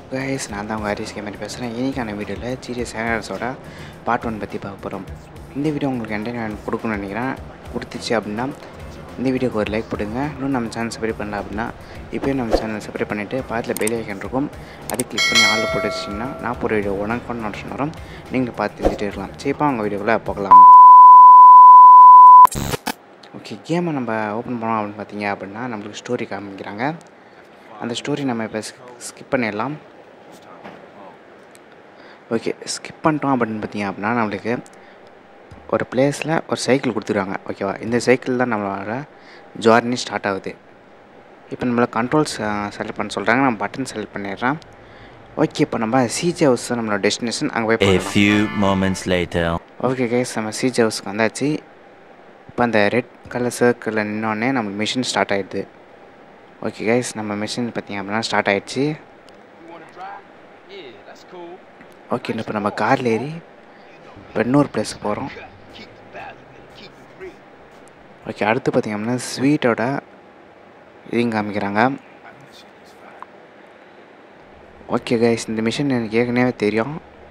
Guys நான் தான் உங்கள் ஹரிஸ் கேமரி பேசுகிறேன் இன்றைக்கான வீடியோவில் ஜிடிஎஸ் சேனல்ஸோட பார்ட் ஒன் பற்றி பார்க்க போகிறோம் இந்த வீடியோ உங்களுக்கு என்டர்டைன்மெண்ட் கொடுக்கணும்னு நினைக்கிறேன் கொடுத்துச்சு அப்படின்னா இந்த வீடியோக்கு ஒரு லைக் போடுங்க இன்னும் நம்ம சேனல் சப்ஸ்கிரைப் பண்ணல அப்படின்னா இப்போயே நம்ம சேனல் சப்ஸ்கிரைப் பண்ணிவிட்டு பக்கத்தில் பெல் ஐக்கன் இருக்கும் அது கிளிக் பண்ணி ஆளில் போட்டு வச்சிட்டிங்கன்னா நான் ஒரு வீடியோ உனக்கு பண்ண நோட்டிஷன் வரும் நீங்கள் பார்த்து தெரிஞ்சுட்டே இருக்கலாம் சரிப்பா உங்கள் வீடியோக்குள்ளே போகலாம் ஓகே கேமை நம்ம ஓப்பன் பண்ணோம் அப்படின்னு பார்த்தீங்க அப்படின்னா நம்மளுக்கு ஸ்டோரி காமிக்கிறாங்க அந்த ஸ்டோரி நம்ம இப்போ ஸ்கிப் பண்ணிடலாம் ஓகே ஸ்கிப் பண்ணிட்டோம் அப்படின்னு பார்த்தீங்க அப்படின்னா நம்மளுக்கு ஒரு பிளேஸில் ஒரு சைக்கிள் கொடுத்துருவாங்க ஓகேவா இந்த சைக்கிள் தான் நம்மளோட ஜார்னி ஸ்டார்ட் ஆகுது இப்போ நம்மளை கண்ட்ரோல்ஸ் செலக்ட் பண்ண சொல்கிறாங்க நம்ம பட்டன் செலக்ட் பண்ணிடுறோம் ஓகே இப்போ நம்ம சிஜி ஹவுஸ் தான் நம்மளோட டெஸ்டினேஷன் அங்கே போய் A பண்ணலாம் few moments later. Okay guys நம்ம சிஜி ஹவுஸ்க்கு வந்தாச்சு இப்போ அந்த ரெட் கலர் சர்க்கிளில் நின்னோடனே நம்மளுக்கு மிஷின் ஸ்டார்ட் ஆகிடுது ஓகே கைஸ் நம்ம மிஷின் பார்த்தீங்க அப்படின்னா ஸ்டார்ட் ஆகிடுச்சு You wanna drive? Yeah, that's cool. Okay இப்போ நம்ம காரில் ஏறி இப்போ இன்னொரு பிளேஸுக்கு போகிறோம் Keep the value and keep it real. Okay அடுத்து பார்த்தீங்க அப்படின்னா ஸ்வீட்டோட இதையும் காமிக்கிறாங்க ஓகே கைஸ் இந்த மிஷின் எனக்கு ஏற்கனவே தெரியும்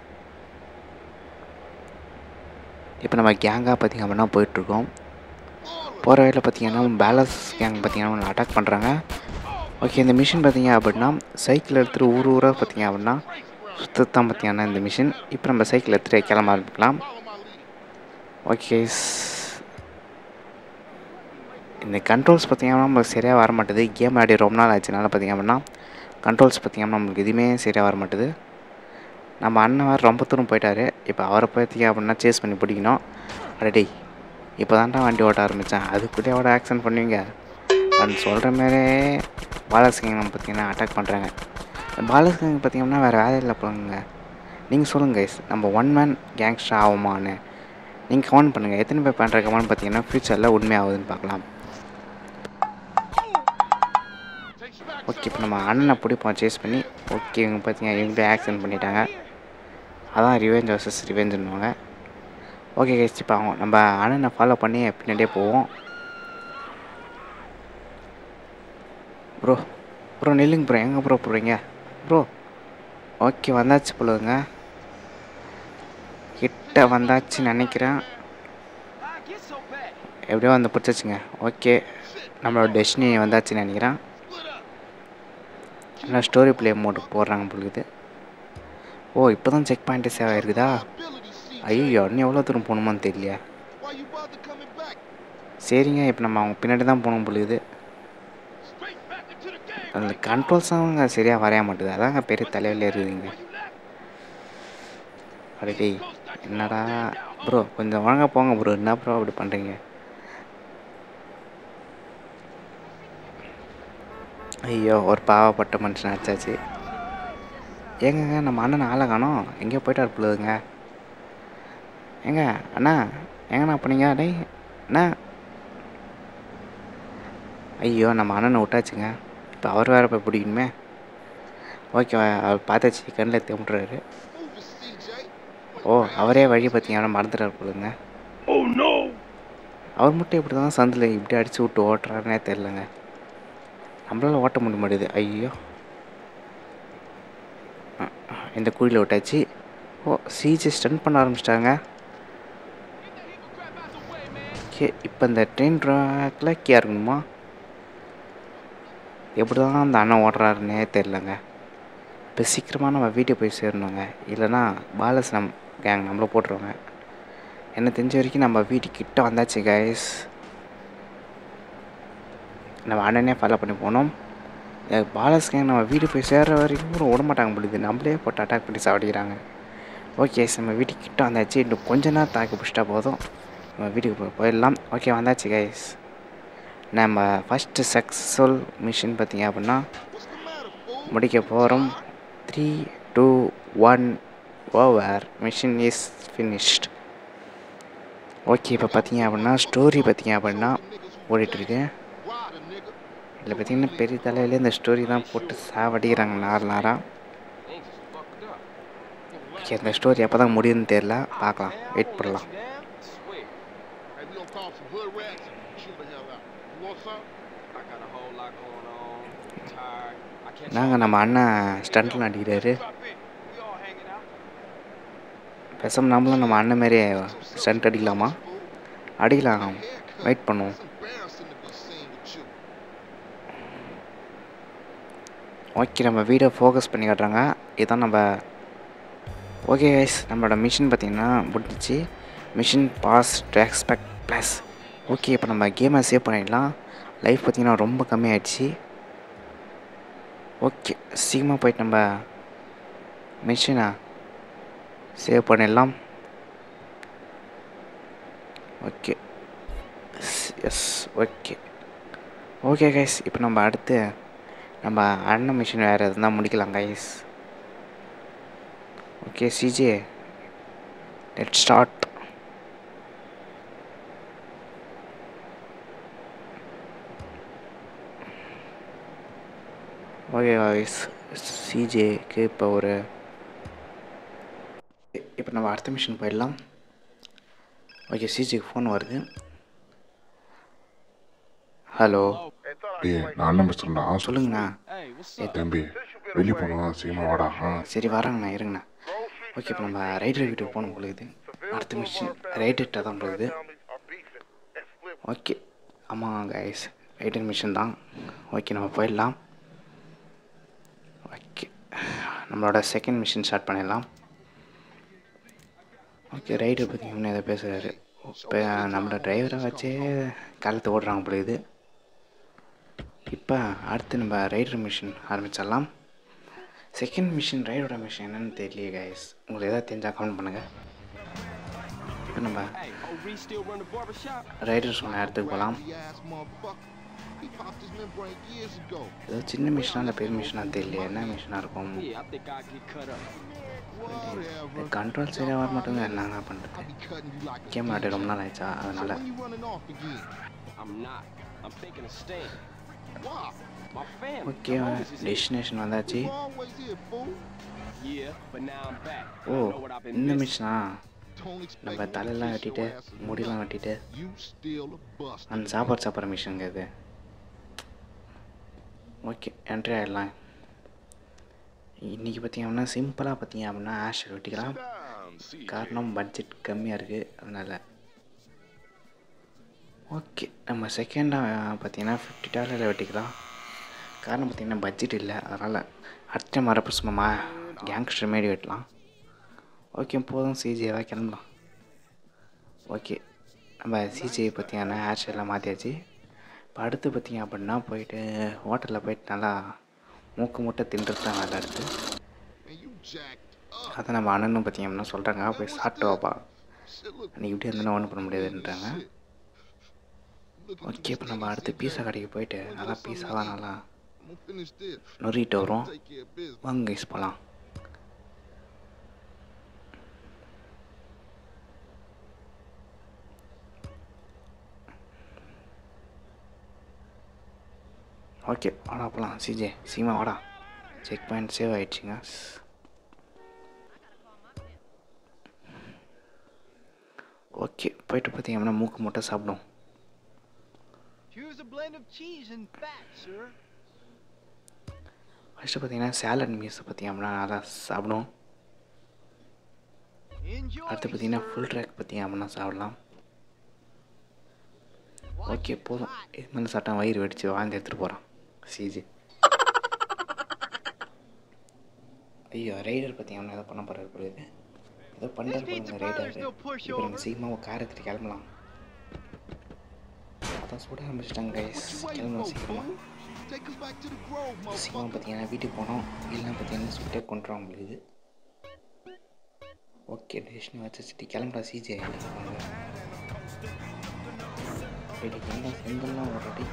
இப்போ நம்ம கேங்காக பார்த்திங்க அப்படின்னா போயிட்டுருக்கோம் போகிற வழியில் பார்த்தீங்கன்னா பேலன்ஸ் கேங் பார்த்தீங்கன்னா அட்டாக் பண்ணுறாங்க ஓகே இந்த மிஷின் பார்த்தீங்க அப்படின்னா சைக்கிள் எடுத்துகிட்டு ஊர் ஊராக பார்த்தீங்க அப்படின்னா சுத்தத்தான் பார்த்தீங்கன்னா இந்த மிஷின் இப்போ நம்ம சைக்கிள் எடுத்துகிட்டு கிளம்ப ஆரம்பிக்கலாம் ஓகே இந்த கண்ட்ரோல்ஸ் பார்த்தீங்கன்னா நம்மளுக்கு சரியாக வர மாட்டுது கேம் ஆடி ரொம்ப நாள் ஆச்சுனால பார்த்தீங்க அப்படின்னா கண்ட்ரோல்ஸ் பார்த்தீங்கன்னா நம்மளுக்கு எதுவுமே சரியாக வர மாட்டுது நம்ம அண்ணன் வேறு ரொம்ப தூரம் போயிட்டாரு இப்போ அவரை பார்த்தீங்க அப்படின்னா சேஸ் பண்ணி பிடிக்கணும் அடடே இப்போ தான்டா வண்டி ஓட்ட ஆரம்பித்தேன் அதுக்குள்ளே எவ்வளோ ஆக்ஷன் பண்ணுவீங்க அது சொல்கிற மாதிரியே பாலசிங்க நம்ம பார்த்தீங்கன்னா அட்டாக் பண்ணுறாங்க பாலசிங்க பார்த்தீங்கன்னா வேறு வேலை இல்லை போங்க நீங்கள் சொல்லுங்கள் கைஸ் நம்ம ஒன் மேன் கேங்ஸ்டர் ஆகுமான்னு நீங்கள் கமெண்ட் பண்ணுங்கள் எத்தனை பேர் பண்ணுற கமெண்ட் பார்த்தீங்கன்னா ஃப்யூச்சரில் உண்மையாகுதுன்னு பார்க்கலாம் ஓகே இப்போ நம்ம அண்ணனை பிடிப்போம் சேஸ் பண்ணி ஓகே இவங்க பார்த்தீங்கன்னா இவங்களே ஆக்சிடென்ட் பண்ணிட்டாங்க அதான் ரிவெஞ்ச் வர்சஸ் ரிவெஞ்சுன்னுவாங்க ஓகே கைஸ் இப்போ அவங்க நம்ம அண்ணனை ஃபாலோ பண்ணி பின்னாடியே போவோம் ப்ரோ ப்ரோ நில்லுங்க ப்ரோ எங்கே ப்ரோ போகிறீங்க ப்ரோ ஓகே வந்தாச்சு போலுங்க கிட்ட வந்தாச்சுன்னு நினைக்கிறேன் I get so bad. எப்படியோ வந்து பிடிச்சிச்சுங்க ஓகே நம்மளோட டெஸ்டினி வந்தாச்சுன்னு நினைக்கிறேன் என்ன ஸ்டோரி ப்ளே மோடு போடுறாங்க பொழுது ஓ இப்போ தான் செக் பாயிண்ட்டு சேவ் ஆயிருக்குதா ஐயோ இன்னும் எவ்வளோ தூரம் போகணுமான்னு தெரியலையே Why you bother coming back? சரிங்க இப்போ நம்ம அவங்க பின்னாடி தான் போகணும் பொழுது Straight back into the game. அந்த கண்ட்ரோல்ஸ் அவங்க சரியாக வரைய மாட்டுது அதாங்க பெரிய தலைவலியாக இருக்குதுங்க அடடே என்னடா ப்ரோ கொஞ்சம் வாங்க போங்க ப்ரோ என்ன ப்ரோ அப்படி பண்ணுறீங்க ஐயோ ஒரு பாவப்பட்ட மனுஷன் ஆச்சாச்சு ஏங்கங்க நம்ம அண்ணன் ஆளை காணோம் எங்கேயோ போயிட்டார் பொழுதுங்க ஏங்க அண்ணா எங்கண்ணா போனீங்க டேய் அண்ணா ஐயோ நம்ம அண்ணனை விட்டாச்சுங்க இப்போ அவர் வேறு போய் பிடிக்கணுமே ஓகே அவர் பார்த்தாச்சு கண்ணில் திமுட்டுறாரு Move it, CJ. ஓ அவரே வழி பார்த்தீங்கன்னா மறந்துட்டார் போலுங்க Oh no. அவர் மட்டும் இப்படி தான் சந்தில் இப்படி அடிச்சு விட்டு ஓட்டுறாருன்னே தெரிலங்க நம்மளால ஓட்ட முடிய மாட்டேது ஐயோ அஹ், இந்த குழியில் விட்டாச்சு ஓ சிஜி ஸ்டன் பண்ண ஆரம்பிச்சிட்டாங்க ஓகே இப்போ இந்த ட்ரெயின் ட்ராக்கில் கீழே இருக்கணுமா எப்படி தான் அந்த அண்ணன் ஓடுறாருன்னே தெரிலங்க இப்போ சீக்கிரமாக நம்ம வீட்டுக்கு போய் சேரணுங்க இல்லைன்னா பாலஸ் நம் கேங் நம்மளை போட்டுருவாங்க என்ன தெரிஞ்ச வரைக்கும் நம்ம வீட்டுக்கு கிட்ட வந்தாச்சு கைஸ் நம்ம அண்ணனே ஃபாலோ பண்ணி போனோம் அஹ் பாலஸ் கேங் நம்ம வீடு போய் சேர்ற வரைக்கும் கூட விட மாட்டாங்க பொழுது நம்மளே போட்டு அட்டாக் பண்ணி சாப்பிடுறாங்க ஓகே நம்ம வீட்டுக்கு கிட்ட வந்தாச்சு இன்னும் கொஞ்ச நேரம் தாக்கி பிடிச்சிட்டா போதும் நம்ம வீட்டுக்கு போய் போயிடலாம் ஓகே வந்தாச்சு கைஸ் நம்ம ஃபஸ்ட்டு சக்ஸஸ்ஃபுல் மிஷின் பார்த்தீங்க அப்படின்னா What's the matter, fool? முடிக்க போகிறோம் three two one over mission is finished okay இப்போ பார்த்தீங்க அப்படின்னா ஸ்டோரி பார்த்தீங்க அப்படின்னா ஓடிட்டுருக்கு Ride a nigga. இதில் பார்த்தீங்கன்னா பெரிய தலையிலே இந்த ஸ்டோரி தான் போட்டு சாவடிக்கிறாங்க நார் நாராக Things is fucked up. Okay இந்த ஸ்டோரி எப்போ தான் முடியுதுன்னு தெரில பார்க்கலாம் வெயிட் பண்ணலாம் Swear. Hey, we gonna call some hood rats and shoot the hell out. You want some? I got a whole lot going on. Tired. I catch நாங்கள் நம்ம அண்ணன் ஸ்டண்ட்லாம் அடிக்கிறாரு Drop in. We all hanging out. பேசாமல் நம்மளும் நம்ம அண்ணன் மாரி stunt அடிக்கலாமா அடிக்கலாம் Haircut. வெயிட் பண்ணுவோம் It's embarrassing to be seen with you. Okay நம்ம வீடியோ ஃபோக்கஸ் பண்ணி காட்டுறாங்க இதுதான் நம்ம ஓகே கைஸ் நம்மளோட மிஷின் பார்த்திங்கன்னா முடிஞ்சிச்சு mission pass expect plus okay இப்போ நம்ம கேமை சேவ் பண்ணிடலாம் லைஃப் பார்த்திங்கன்னா ரொம்ப கம்மியாயிடுச்சு ஓகே சீக்கிரமாக போயிட்டு நம்ம மிஷினை சேவ் பண்ணிடலாம் okay yes okay okay guys இப்போ நம்ம அடுத்து நம்ம அண்ணன் மிஷின் வேறு எதுனா முடிக்கலாம் guys okay CJ let start okay guys சிஜேக்கு இப்போ ஒரு இப்போ நம்ம அடுத்த மிஷின் போயிடலாம் ஓகே சிஜேக்கு ஃபோன் வருது ஹலோ டேய் நான் அண்ணன் பேசுகிறேன்டா சொல்லுங்கண்ணா Hey, what's ஏய் up? தம்பி வெளியே போனோம் சீக்கிரமா வாடா ஆ சரி வராங்கண்ணா இருங்கண்ணா ஓகே இப்போ நம்ம ரைடர் வீட்டுக்கு போகணும் பொழுது அடுத்த மிஷின் ரைடர்கிட்ட தான் பொழுது ஓகே ஆமாம் கைஸ் ரைடர் மிஷின் தான் ஓகே நம்ம போயிடலாம் ஓகே நம்மளோட செகண்ட் மிஷின் ஸ்டார்ட் பண்ணிடலாம் ஓகே ரைடர் பற்றி இன்னும் எதை பேசுகிறாரு இப்போ நம்மளோட டிரைவரை வச்சே காலத்தை ஓடுறாங்க பொழுது இப்போ அடுத்து நம்ம ரைடர் மிஷின் ஆரம்பிச்சிடலாம் செகண்ட் மிஷின் ரைடோட மிஷின் என்னன்னு தெரியலையே கைஸ் உங்களுக்கு எதாவது தெரிஞ்சால் கமெண்ட் பண்ணுங்கள் இப்போ நம்ம Hey, oh, Reese still run the barber shop? Ryder சொன்ன இடத்துக்கு போகலாம் Raggedy ass motherfucker. He popped his membrane years ago. ஏதோ சின்ன மிஷினா இல்லை பெரிய மிஷினா தெரியலையே என்ன மிஷினாக இருக்கும் Yeah, I think I'll get cut up. Whatever. Control சரியாக வர மாட்டேங்குது என்னங்க I பண்ணுறது be cutting you like a game ஆடி bitch. ரொம்ப நாள் ஆயிடுச்சா So அதனால் when you running off again? I'm not. I'm thinking of staying. Why? My family. Okay I'm always here. Destination வந்தாச்சு You always here, fool. Yeah, but now I'm back. Oh I know what I've been இந்த missing. மிஷினா Don't expect நம்ம me to தலையெல்லாம் kiss வெட்டிட்டு your ass again. முடியெல்லாம் வெட்டிட்டு You still a bust. அந்த சாப்பாடு சாப்பிட்ற மிஷினுங்க இது ஓகே என்ட்ரி ஆகிடலாம் இன்றைக்கி பார்த்தீங்கன்னா சிம்பிளாக பார்த்தீங்க அப்படின்னா ஆஷ் வெட்டிக்கலாம் காரணம் பட்ஜெட் கம்மியாக இருக்குது அதனால் ஓகே நம்ம செகண்டாக பார்த்தீங்கன்னா ஃபிஃப்டி டாலரில் வெட்டிக்கலாம் காரணம் பார்த்தீங்கன்னா பட்ஜெட் இல்லை அதனால் அடுத்த மரப்பு சும்மா கேங்ஸ்டர் மாரி வெட்டலாம் ஓகே போதும் சிஜிஏவா கிளம்பலாம் ஓகே நம்ம சிஜிஐ பார்த்தீங்கன்னா ஹேர் எல்லாம் மாற்றியாச்சு இப்போ அடுத்து பார்த்தீங்க அப்படின்னா போயிட்டு ஹோட்டலில் போயிட்டு நல்லா மூக்கு மூட்டை தின்றது தான் நல்லா அடுத்து And you jacked up. அதை நம்ம அண்ணனும் பார்த்தீங்க அப்படின்னா சொல்கிறாங்க போய் சாப்பிட்டு வாப்பா Shit, look. அன்றைக்கி இப்படி இருந்தாலும் ஒன்றும் பண்ண முடியாதுன்றாங்க Shit. Look at ஓகே இப்போ நம்ம அடுத்து பீஸா கடைக்கு போயிட்டு நல்லா பீஸாவாக நல்லா I'm gonna finish this. நொறிட்டு வரும் Take care of business. வாங்க கைஸ் போகலாம் ஓகே வாடா போகலாம் சிஜே சீமா வாடா செக் பாயிண்ட் சேவ் ஆயிடுச்சுங்க ஓகே போயிட்டு பார்த்தீங்கன்னா மூக்கு மூட்டை சாப்பிடும் Choose a blend of cheese and fat, sir. First பார்த்தீங்கன்னா சேலட் மீல்ஸை பார்த்தீங்க அப்படின்னா நல்லா சாப்பிடும் Enjoy. அடுத்து பார்த்தீங்கன்னா ஃபுல் ட்ராக் பார்த்தீங்க அப்படின்னா சாப்பிடலாம் ஓகே போதும் இது மேலே சாப்பிட்டா வயிறு வெடிச்சு வாழ்ந்து எடுத்துகிட்டு போகிறான் சிஜி ஐயோ ரைடர் பார்த்தீங்கன்னா ஏதோ பண்ண போகிறாரு புரியுது ஏதோ பண்ணுறாரு பாருங்க ரைடர் இப்போ நம்ம சீக்கிரமாக கார் எடுத்துட்டு கிளம்பலாம் அதான் சுட ஆரம்பிச்சிட்டாங்க கைஸ் What you waiting கிளம்பலாம் for, சீக்கிரமாக fool? Take us back to the grove, சீக்கிரமாக motherfucker. பார்த்தீங்கன்னா வீட்டுக்கு போனோம் இல்லைன்னா பார்த்தீங்கன்னா சுட்டே கொண்டுருவாங்க உங்களுக்கு ஓகே டெஸ்டினி வச்சுட்டு கிளம்புறா சிஜே ரெடி என்ன செங்கல்லாம் ஒரு ரெடி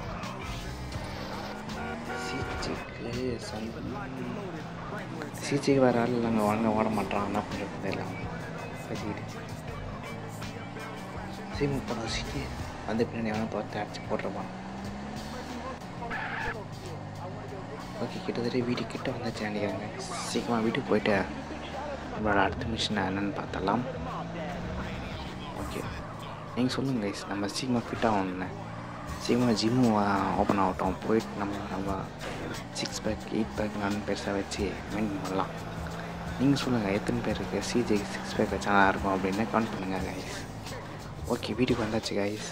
சீச்சுக்கு செங்கல் சீச்சுக்கு வேறு ஆள் இல்லைங்க ஒழுங்காக ஓட மாட்டான் என்ன பண்ணுறது தெரியல வச்சுக்கிட்டு சீமா போட சீட்டு வந்து பின்னாடி எவனா பார்த்து அடிச்சு போட்டுருப்பான் ஓகே கிட்டத்தட்ட வீட்டுக்கு கிட்ட வந்தாச்சு நினைக்கிறாங்க சீக்கிரமாக வீட்டுக்கு போயிட்டு நம்மளோட அடுத்த மிஷின் என்னென்னு பார்த்தலாம் ஓகே நீங்கள் சொல்லுங்கள் கைஸ் நம்ம சீக்கிரமாக ஃபிட் ஆகணும்னு சீக்கிரமாக ஜிம்மு ஓப்பன் ஆகட்டும் போயிட்டு நம்ம நம்ம சிக்ஸ் பேக் எயிட் பேக் நான் பெருசாக வச்சு மெயின்டைன் பண்ணலாம் நீங்கள் சொல்லுங்கள் எத்தனை பேருக்கு சிஜே சிக்ஸ் பேக் வச்சா நல்லா இருக்கும் அப்படின்னு கவுண்ட் பண்ணுங்கள் கைஸ் ஓகே வீட்டுக்கு வந்தாச்சு கைஸ்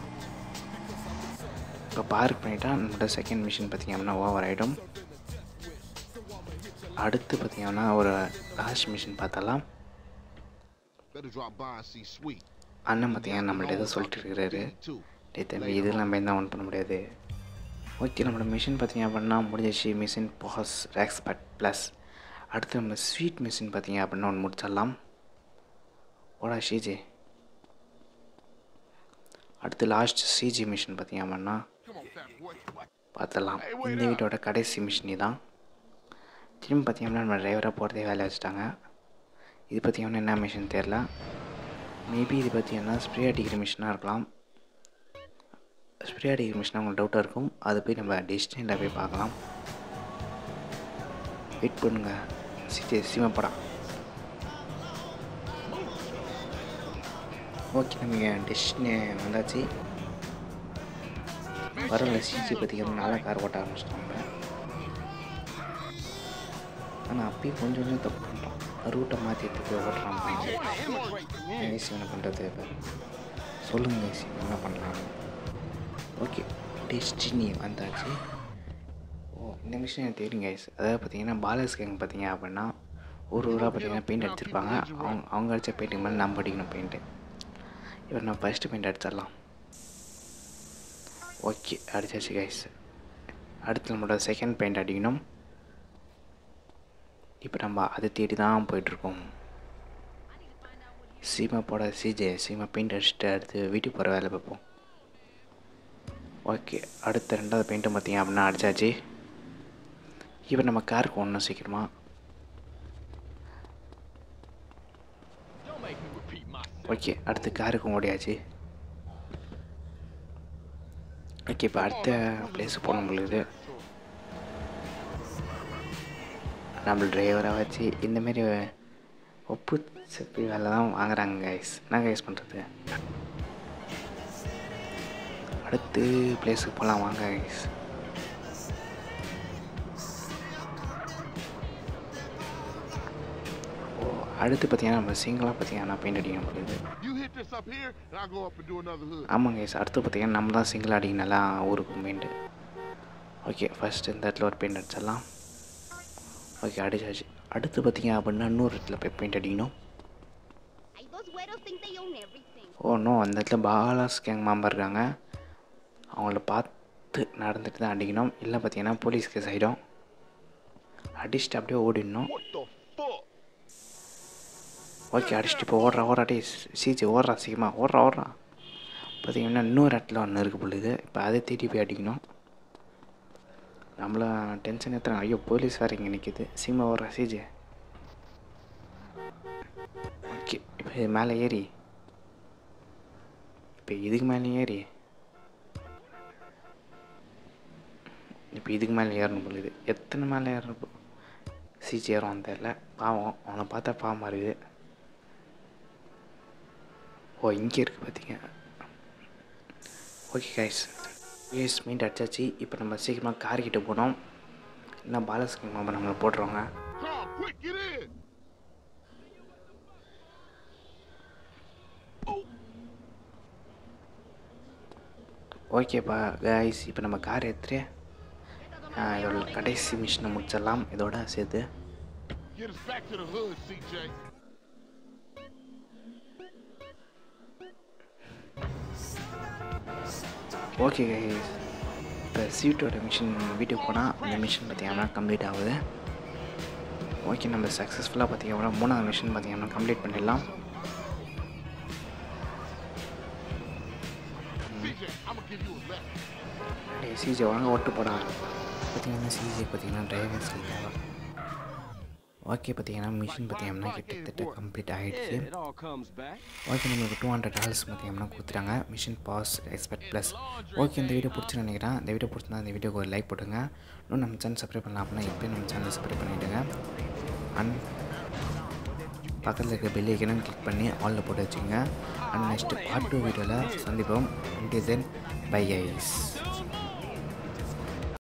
இப்போ பார்க் பண்ணிட்டா நம்மளோட செகண்ட் மிஷின் பார்த்திங்க அப்படின்னா ஓவர் ஆகிடும் அடுத்து பார்த்திங்கன்னா ஒரு லாஸ்ட் மிஷின் பார்த்தலாம் Better drop by and see Sweet. அண்ணன் பார்த்தீங்கன்னா நம்மள்ட்ட ஏதோ சொல்லிட்டு இருக்கிறாரு டே தம்பி இது நம்ம என்ன ஒன் பண்ண முடியாது ஓகே நம்மளோட மிஷின் பார்த்தீங்க அப்படின்னா முடிஞ்சிச்சு மிஷின் பாஸ் எக்ஸ்பர்ட் ப்ளஸ் அடுத்து நம்ம ஸ்வீட் மிஷின் பார்த்தீங்க அப்படின்னா ஒன்று முடிச்சிடலாம் ஓடா ஷீஜி அடுத்து லாஸ்ட் சிஜி மிஷின் பார்த்தீங்க அப்படின்னா பார்த்துடலாம் இந்த வீட்டோட கடைசி மிஷினி தான் திரும்பி பார்த்தீங்கன்னா நம்ம டிரைவராக போகிறதே வேலை வச்சுட்டாங்க இது பார்த்தீங்கன்னா என்ன மிஷின் தெரில மேபி இது பார்த்தீங்கன்னா ஸ்ப்ரே அடிக்கிற மிஷினாக இருக்கலாம் ஸ்ப்ரே அடிக்கிற மிஷினாக உங்களுக்கு டவுட்டாக இருக்கும் அது போய் நம்ம டிஸ்டனில் போய் பார்க்கலாம் வெயிட் பண்ணுங்க சிட்டி சீமப்படா ஓகே நம்ம டெஸ்டினி வந்தாச்சு வரல சிசி பார்த்திங்கன்னா நல்லா கார் ஓட்ட ஆரம்பிச்சிட்டாங்க ஆனால் அப்பயும் கொஞ்சம் கொஞ்சம் தப்பு பண்ணுறோம் ரூட்டை மாற்றி எடுத்து ஓட்டுறான் ஏசி என்ன பண்ணுறது இப்போ சொல்லுங்கள் ஏசி என்ன பண்ணலாம் ஓகே டெஸ்டினி வந்தாச்சு ஓ இந்த மிஷின் எனக்கு தெரியும் கைஸ் அதாவது பார்த்தீங்கன்னா பாலர்ஸ் கேங் பார்த்தீங்க அப்படின்னா ஒரு ஊராக பார்த்தீங்கன்னா பெயிண்ட் அடிச்சிருப்பாங்க அவங்க அவங்க அடித்த பெயிண்டிங் மேலே நம்ம அடிக்கணும் பெயிண்ட்டு இப்போ நம்ம ஃபஸ்ட்டு பெயிண்ட் அடிச்சிடலாம் ஓகே அடிச்சாச்சு கைஸ் அடுத்து நம்மளோட செகண்ட் பெயிண்ட் அடிக்கணும் இப்போ நம்ம அதை தேடி தான் போயிட்டுருக்கோம் சீமா போட சிஜே சீமா பெயிண்ட் அடிச்சுட்டு அடுத்து வீட்டுக்கு போகிற வேலை பார்ப்போம் ஓகே அடுத்த ரெண்டாவது பெயிண்ட்டும் பார்த்தீங்க அப்படின்னா அடிச்சாச்சு இப்போ நம்ம காருக்கு ஒன்றும் சீக்கிரமா Don't make me repeat myself. Okay அடுத்து காருக்கும் ஓடியாச்சு ஓகே இப்போ அடுத்த பிளேஸுக்கு போகணும் உங்களுக்கு நம்ம டிரைவராக வச்சு இந்தமாரி ஒப்பு சப்பி வேலை தான் வாங்குறாங்க கைஸ் என்ன கைஸ் பண்ணுறது அடுத்து பிளேஸுக்கு போகலாம் வாங்க கைஸ் ஓ அடுத்து பார்த்தீங்கன்னா நம்ம சிங்கிளாக பார்த்தீங்கன்னா பெயிண்ட் அடிக்க முடியுது You hit this up here, and I'll go up and do another hood. ஆமாங்க கைஸ் அடுத்து பார்த்தீங்கன்னா நம்ம தான் சிங்கிள் அடிக்கணும் ஊருக்கு பெயிண்ட்டு ஓகே ஃபஸ்ட் இந்த இடத்துல ஒரு பெயிண்ட் அடிச்சிடலாம் ஓகே அடிச்சாச்சு அடுத்து பார்த்தீங்க அப்படின்னா இன்னொரு இடத்துல போய் பெயிண்ட் அடிக்கணும் Ay, those güeros think they own everything. Oh no அந்த இடத்துல பாலாஸ் கேங் மாம்பா இருக்காங்க அவங்கள பார்த்து நடந்துட்டு தான் அடிக்கணும் இல்லை பார்த்தீங்கன்னா போலீஸ் கேஸ் ஆகிடும் அடிச்சுட்டு அப்படியே ஓடிடணும் What the fuck? ஓகே அடிச்சுட்டு இப்போ ஓடுறா ஓடுறா டே சிஜி ஓடுறா சீக்கிரமாக ஓடுறா ஓடுறா பார்த்தீங்கன்னா இன்னொரு இடத்துல ஒன்று இருக்குது பொழுது இப்போ அதை தேடி போய் அடிக்கணும் நம்மள டென்ஷன் ஏற்றுறாங்க ஐயோ போலீஸ் வேறு இங்கே நிற்கிது சீமா ஓடுறா சிஜி ஓகே இப்போ இது மேலே ஏறி இப்போ இதுக்கு மேலே ஏறி இப்போ இதுக்கு மேலே ஏறணும் பொழுது எத்தனை மேலே ஏறணும் சிஜி ஏறும் தெரியல பாவம் அவனை பார்த்தா பாவமாக இருக்குது ஓ இங்கே இருக்குது பார்த்தீங்க ஓகே கைஸ் ஏஸ் மீண்ட் அடிச்சாச்சு இப்போ நம்ம சீக்கிரமாக கார் கிட்ட போனோம் இல்லை பாலஸ்கிங் மாமா நம்மளை போட்டுருவாங்க Carl, quick, get in! ஓகேப்பா கைஸ் இப்போ நம்ம கார் எடுத்துட்டு ஆ, இதோட கடைசி மிஷினை முடிச்சிடலாம் இதோட சேர்த்து Get us back to the hood, CJ. Okay guys இப்போ சீட்டோட மிஷின் வீட்டுக்கு போனால் அந்த மிஷின் பார்த்தீங்கன்னா கம்ப்ளீட் ஆகுது ஓகே நம்ம சக்ஸஸ்ஃபுல்லாக பார்த்தீங்கன்னா மூணாவது மிஷின் பார்த்தீங்கன்னா கம்ப்ளீட் பண்ணிடலாம் CJ, I'm gonna give you a lesson. டேய் சிஜே வாங்க ஓட்டு போடா பார்த்தீங்கன்னா சிஜே பார்த்தீங்கன்னா டிரைவர் சொல்லிட்டாங்க ஓகே பார்த்தீங்கன்னா மிஷின் பார்த்தீங்கன்னா கிட்டத்தட்ட கம்ப்ளீட் ஆகிடுச்சு Yeah, it all comes back. Okay நம்மளுக்கு டூ ஹண்ட்ரட் டாலர்ஸ் பார்த்தீங்கன்னா கொடுத்துட்டாங்க mission pass expect plus okay இந்த வீடியோ பிடிச்சி நினைக்கிறேன் இந்த வீடியோ பிடிச்சிருந்தா இந்த வீடியோக்கு ஒரு லைக் போட்டுங்க இன்னும் நம்ம சேனல் சப்ஸ்கிரைப் பண்ணலாம் அப்படின்னா இப்போ நம்ம சேனல் சப்ஸ்கிரைப் பண்ணிவிடுங்க அண்ட் பக்கத்தில் இருக்க பெல் ஐக்கனும் கிளிக் பண்ணி ஆலில் போட்டு வச்சுக்கோங்க அண்ட் நெக்ஸ்ட்டு பார்ட் டூ வீடியோவில் சந்திப்போம் அண்ட் தென் பை கைஸ்